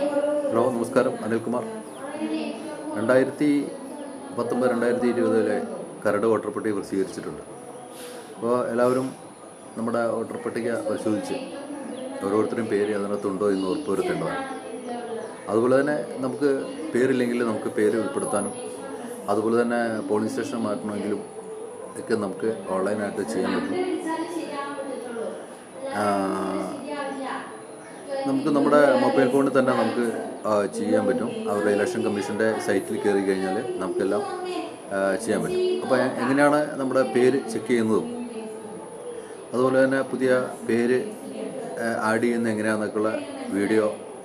hello നമസ്കാരം അനിൽകുമാർ രണ്ടായിരത്തി പത്തൊമ്പത് രണ്ടായിരത്തി ഇരുപതിലെ കരട് വോട്ടർ പട്ടിക പ്രസിദ്ധീകരിച്ചിട്ടുണ്ട് അപ്പോൾ എല്ലാവരും നമ്മുടെ വോട്ടർ പട്ടിക പരിശോധിച്ച് ഓരോരുത്തരും പേര് അതിനകത്തുണ്ടോ എന്ന് ഉറപ്പുവരുത്തേണ്ടതാണ് അതുപോലെ തന്നെ നമുക്ക് പേരില്ലെങ്കിൽ നമുക്ക് പേര് ഉൾപ്പെടുത്താനും അതുപോലെ തന്നെ പോളിംഗ് സ്റ്റേഷൻ മാറ്റണമെങ്കിലും ഒക്കെ നമുക്ക് ഓൺലൈനായിട്ട് ചെയ്യാൻ പറ്റും ആ, നമുക്ക് നമ്മുടെ മൊബൈൽ ഫോണിൽ തന്നെ നമുക്ക് ആ, ചെയ്യാൻ പറ്റും അവരുടെ ഇലക്ഷൻ കമ്മീഷൻ്റെ സൈറ്റിൽ കയറി കഴിഞ്ഞാൽ നമുക്കെല്ലാം ആ, ചെയ്യാൻ പറ്റും അപ്പോൾ എങ്ങനെയാണ് നമ്മുടെ പേര് ചെക്ക് ചെയ്യുന്നതും അതുപോലെ തന്നെ പുതിയ പേര് ആഡ് ചെയ്യുന്ന എങ്ങനെയാണെന്നൊക്കെയുള്ള വീഡിയോ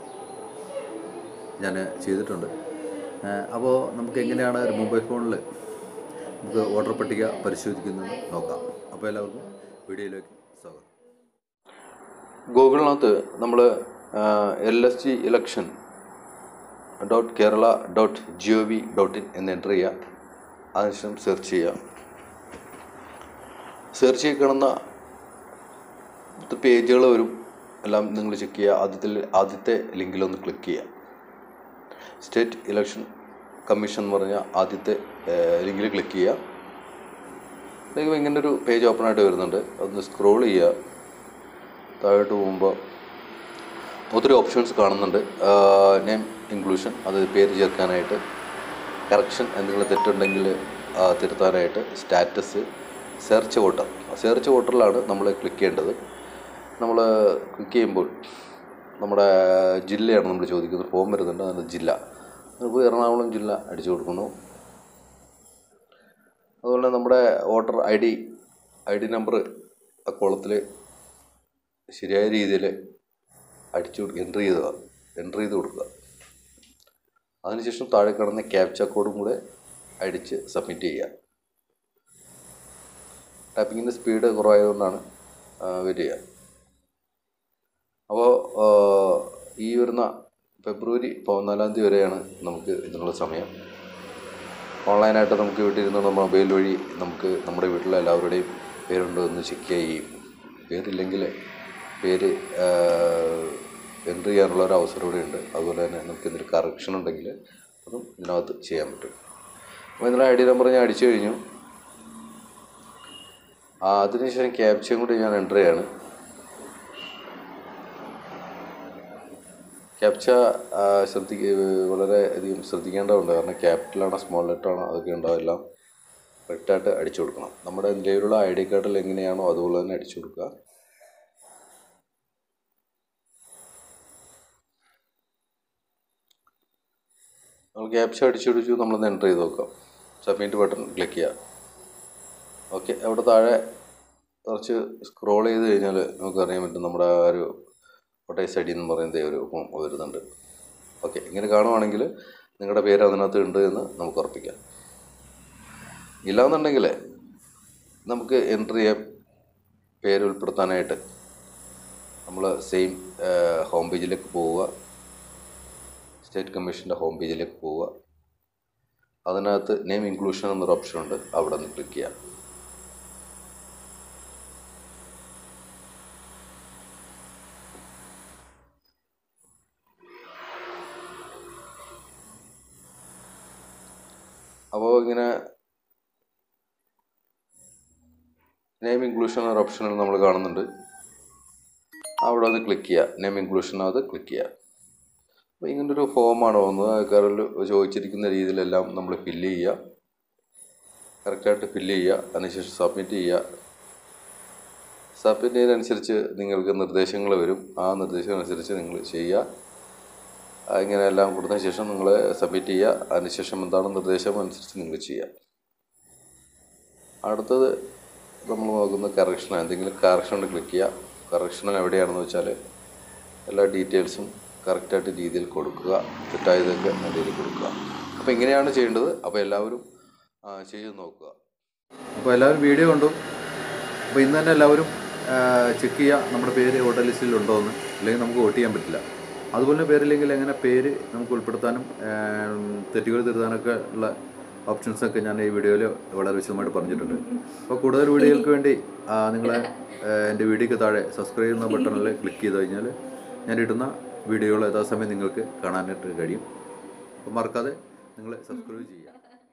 ഞാൻ ചെയ്തിട്ടുണ്ട് അപ്പോൾ നമുക്ക് എങ്ങനെയാണ് ഒരു മൊബൈൽ ഫോണിൽ നമുക്ക് വോട്ടർ പട്ടിക പരിശോധിക്കുന്നത് നോക്കാം അപ്പോൾ എല്ലാവർക്കും വീഡിയോയിലേക്ക് സ്വാഗതം ഗൂഗിളിനകത്ത് നമ്മൾ L S G election dot Kerala dot G O V dot in എന്ന് എൻ്റർ ചെയ്യുക അതിനുശേഷം സെർച്ച് ചെയ്യുക സെർച്ച് ചെയ്ത് കാണുന്ന പേജുകൾ വരും എല്ലാം നിങ്ങൾ ചെക്ക് ചെയ്യുക ആദ്യത്തിൽ ആദ്യത്തെ ലിങ്കിലൊന്ന് ക്ലിക്ക് ചെയ്യുക സ്റ്റേറ്റ് ഇലക്ഷൻ കമ്മീഷൻ എന്ന് പറഞ്ഞ ആദ്യത്തെ ലിങ്കിൽ ക്ലിക്ക് ചെയ്യുക അല്ലെങ്കിൽ ഇങ്ങനെ ഒരു പേജ് ഓപ്പൺ ആയിട്ട് വരുന്നുണ്ട് അതൊന്ന് സ്ക്രോൾ ചെയ്യുക താഴോട്ട് പോകുമ്പോൾ ഒത്തിരി ഓപ്ഷൻസ് കാണുന്നുണ്ട് നെയിം ഇൻക്ലൂഷൻ അത് പേര് ചേർക്കാനായിട്ട് കറക്ഷൻ എന്തെങ്കിലും തെറ്റുണ്ടെങ്കിൽ ആ, തിരുത്താനായിട്ട് സ്റ്റാറ്റസ് സെർച്ച് വോട്ടർ സെർച്ച് വോട്ടറിലാണ് നമ്മൾ ക്ലിക്ക് ചെയ്യേണ്ടത് നമ്മൾ ക്ലിക്ക് ചെയ്യുമ്പോൾ നമ്മുടെ ജില്ലയാണ് നമ്മൾ ചോദിക്കുന്നത് ഫോം വരുന്നുണ്ട് അതിൻ്റെ ജില്ല നമുക്ക് എറണാകുളം ജില്ല അടിച്ചു കൊടുക്കുന്നു അതുപോലെ നമ്മുടെ voter I D I D number ആ കോളത്തിൽ ശരിയായ രീതിയിൽ അടിച്ചു എൻ്റർ ചെയ്തുക എൻ്റർ ചെയ്ത് കൊടുക്കുക അതിനുശേഷം താഴെ കാണുന്ന ക്യാപ്ച കോഡും കൂടെ അടിച്ച് സബ്മിറ്റ് ചെയ്യുക ടൈപ്പിങ്ങിൻ്റെ സ്പീഡ് കുറവായതുകൊണ്ടാണ് ആ, വരിക അപ്പോൾ ഈ വരുന്ന ഫെബ്രുവരി പതിനാലാം തീയതി വരെയാണ് നമുക്ക് ഇതിനുള്ള സമയം ഓൺലൈനായിട്ട് നമുക്ക് വീട്ടിലിരുന്ന് നമ്മുടെ മൊബൈൽ വഴി നമുക്ക് നമ്മുടെ വീട്ടിലെ എല്ലാവരുടെയും പേരുണ്ടോ എന്ന് ചെക്ക് ചെയ്യും പേരില്ലെങ്കിൽ പേര് എൻട്രി ചെയ്യാനുള്ള ഒരു അവസരം ഇവിടെ ഉണ്ട് അതുപോലെ തന്നെ നമുക്ക് എന്തെങ്കിലും കറക്ഷൻ ഉണ്ടെങ്കിൽ അതും ഇതിനകത്ത് ചെയ്യാൻ പറ്റും അപ്പോൾ ഇതിൻ്റെ ഐ ഡി നമ്പർ ഞാൻ അടിച്ചു കഴിഞ്ഞു ആ, അതിനുശേഷം ക്യാപ്ചയും കൂടി ഞാൻ എൻ്റർ ചെയ്യാണ് ക്യാപ്ച ശ്രദ്ധിക്ക വളരെ അധികം ശ്രദ്ധിക്കേണ്ടതുണ്ട് കാരണം ക്യാപിറ്റലാണോ സ്മോൾ ലെറ്ററാണോ അതൊക്കെ ഉണ്ടാവും എല്ലാം കറക്റ്റായിട്ട് അടിച്ചു കൊടുക്കണം നമ്മുടെ നിലവിലുള്ള ഐ ഡി കാർഡിൽ എങ്ങനെയാണോ അതുപോലെ തന്നെ അടിച്ചു കൊടുക്കുക നമ്മൾ ക്യാപ്ച അടിച്ചു പിടിച്ചു നമ്മളൊന്ന് എൻ്റർ ചെയ്ത് നോക്കാം സബ്മിറ്റ് ബട്ടൺ ക്ലിക്ക് ചെയ്യുക ഓക്കെ അവിടെ താഴെ കുറച്ച് സ്ക്രോൾ ചെയ്ത് കഴിഞ്ഞാൽ നമുക്ക് അറിയാൻ പറ്റും നമ്മുടെ ആ ഒരു വോട്ടേഴ്സ് ഐ ഡി എന്ന് പറയുന്നത് ഒരു ഫോം വരുന്നുണ്ട് ഓക്കെ ഇങ്ങനെ കാണുവാണെങ്കിൽ നിങ്ങളുടെ പേര് അതിനകത്ത് ഉണ്ട് എന്ന് നമുക്ക് ഉറപ്പിക്കാം ഇല്ലാന്നുണ്ടെങ്കിൽ നമുക്ക് എൻട്രി ചെയ്യാൻ പേര് ഉൾപ്പെടുത്താനായിട്ട് നമ്മൾ സെയിം ഹോം പേജിലേക്ക് പോവുക സ്റ്റേറ്റ് കമ്മീഷൻ്റെ ഹോം പേജിലേക്ക് പോവുക അതിനകത്ത് നെയിം ഇൻക്ലൂഷൻ എന്നൊരു ഓപ്ഷൻ ഉണ്ട് അവിടെ നിന്ന് ക്ലിക്ക് ചെയ്യാം അപ്പോൾ ഇങ്ങനെ നെയിം ഇൻക്ലൂഷൻ ഒരു ഓപ്ഷനിൽ നമ്മൾ കാണുന്നുണ്ട് അവിടെ അത് ക്ലിക്ക് ചെയ്യുക നെയിം ഇൻക്ലൂഷനകത്ത് ക്ലിക്ക് ചെയ്യുക അപ്പോൾ ഇങ്ങനൊരു ഫോമാണ് വന്നത് ആൾക്കാരിൽ ചോദിച്ചിരിക്കുന്ന രീതിയിലെല്ലാം നമ്മൾ ഫില്ല് ചെയ്യുക കറക്റ്റായിട്ട് ഫില്ല് ചെയ്യുക അതിനുശേഷം സബ്മിറ്റ് ചെയ്യുക സബ്മിറ്റ് ചെയ്യുന്നതനുസരിച്ച് നിങ്ങൾക്ക് നിർദ്ദേശങ്ങൾ വരും ആ നിർദ്ദേശം അനുസരിച്ച് നിങ്ങൾ ചെയ്യുക ആ, ഇങ്ങനെ എല്ലാം കൊടുത്തതിന് ശേഷം നിങ്ങൾ സബ്മിറ്റ് ചെയ്യുക അതിനുശേഷം എന്താണ് നിർദ്ദേശം അനുസരിച്ച് നിങ്ങൾ ചെയ്യുക അടുത്തത് നമ്മൾ നോക്കുന്ന കറക്ഷൻ എന്തെങ്കിലും കറക്ഷൻ ക്ലിക്ക് ചെയ്യുക കറക്ഷൻ എവിടെയാണെന്ന് വെച്ചാൽ എല്ലാ ഡീറ്റെയിൽസും കറക്റ്റായിട്ട് രീതിയിൽ കൊടുക്കുക തെറ്റായതൊക്കെ നല്ല രീതിയിൽ കൊടുക്കുക അപ്പോൾ ഇങ്ങനെയാണ് ചെയ്യേണ്ടത് അപ്പോൾ എല്ലാവരും ആ, ചെയ്ത് നോക്കുക അപ്പോൾ എല്ലാവരും വീഡിയോ കണ്ടു അപ്പോൾ ഇന്ന് തന്നെ എല്ലാവരും ചെക്ക് ചെയ്യുക നമ്മുടെ പേര് വോട്ടർ ലിസ്റ്റിൽ ഉണ്ടോ എന്ന് അല്ലെങ്കിൽ നമുക്ക് വോട്ട് ചെയ്യാൻ പറ്റില്ല അതുപോലെ പേരില്ലെങ്കിൽ എങ്ങനെ പേര് നമുക്ക് ഉൾപ്പെടുത്താനും ആ, തെറ്റുകൾ തിരുത്താനൊക്കെ ഉള്ള ഓപ്ഷൻസൊക്കെ ഞാൻ ഈ വീഡിയോയിൽ വളരെ വിശദമായിട്ട് പറഞ്ഞിട്ടുണ്ട് അപ്പോൾ കൂടുതൽ വീഡിയോകൾക്ക് വേണ്ടി നിങ്ങൾ എൻ്റെ വീഡിയോക്ക് താഴെ സബ്സ്ക്രൈബ് ചെയ്യുന്ന ബട്ടണിൽ ക്ലിക്ക് ചെയ്ത് കഴിഞ്ഞാൽ ഞാൻ ഇടുന്ന വീഡിയോകൾ യഥാസമയം നിങ്ങൾക്ക് കാണാനായിട്ട് കഴിയും അപ്പം മറക്കാതെ നിങ്ങൾ സബ്സ്ക്രൈബ് ചെയ്യുക